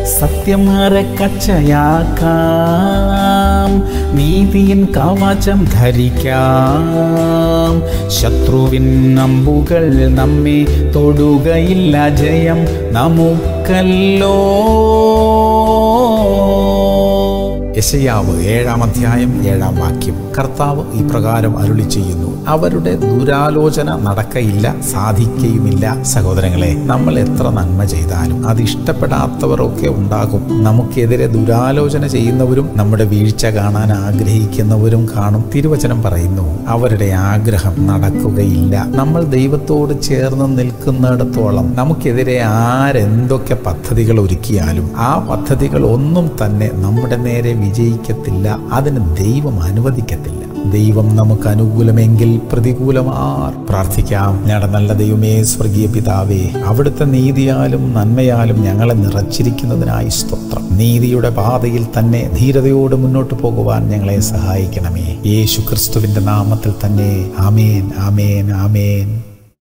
സത്യം അരക്കച്ചയാക്കാം നീതിയിൻ കവചം ധരിക്കാം ശത്രുവിൻ അമ്പുകൾ നമ്മെ തൊടുകയില്ല ജയം നമുക്കല്ലോ യശയാവ് ഏഴാം അധ്യായം ഏഴാം വാക്യം കർത്താവ് ഇപ്രകാരം അരുളി ചെയ്യുന്നു അവരുടെ ദുരാലോചന നടക്കയില്ല സാധിക്കയുമില്ല സഹോദരങ്ങളെ നമ്മൾ എത്ര നന്മ ചെയ്താലും അത് ഇഷ്ടപ്പെടാത്തവരൊക്കെ ഉണ്ടാകും നമുക്കെതിരെ ദുരാലോചന ചെയ്യുന്നവരും നമ്മുടെ വീഴ്ച കാണാൻ ആഗ്രഹിക്കുന്നവരും കാണും തിരുവചനം പറയുന്നു അവരുടെ ആഗ്രഹം നടക്കുകയില്ല നമ്മൾ ദൈവത്തോട് ചേർന്ന് നിൽക്കുന്നിടത്തോളം നമുക്കെതിരെ ആരെന്തൊക്കെ പദ്ധതികൾ ഒരുക്കിയാലും ആ പദ്ധതികൾ ഒന്നും തന്നെ നമ്മുടെ നേരെ വിജയിക്കത്തില്ല അതിന് ദൈവം അനുവദിക്കത്തില്ല ദൈവം നമുക്ക് അനുകൂലമെങ്കിൽ പ്രതികൂലമാർ പ്രാർത്ഥിക്കാം ഞങ്ങളുടെ നല്ല ദൈവമേ സ്വർഗീയ പിതാവേ അവിടുത്തെ നീതിയാലും നന്മയാലും ഞങ്ങളെ നിറച്ചിരിക്കുന്നതിനായി സ്തോത്രം നീതിയുടെ പാതയിൽ തന്നെ ധീരതയോട് മുന്നോട്ട് പോകുവാൻ ഞങ്ങളെ സഹായിക്കണമേ യേശു ക്രിസ്തുവിന്റെ നാമത്തിൽ തന്നെ ആമേൻ ആമേൻ ആമേൻ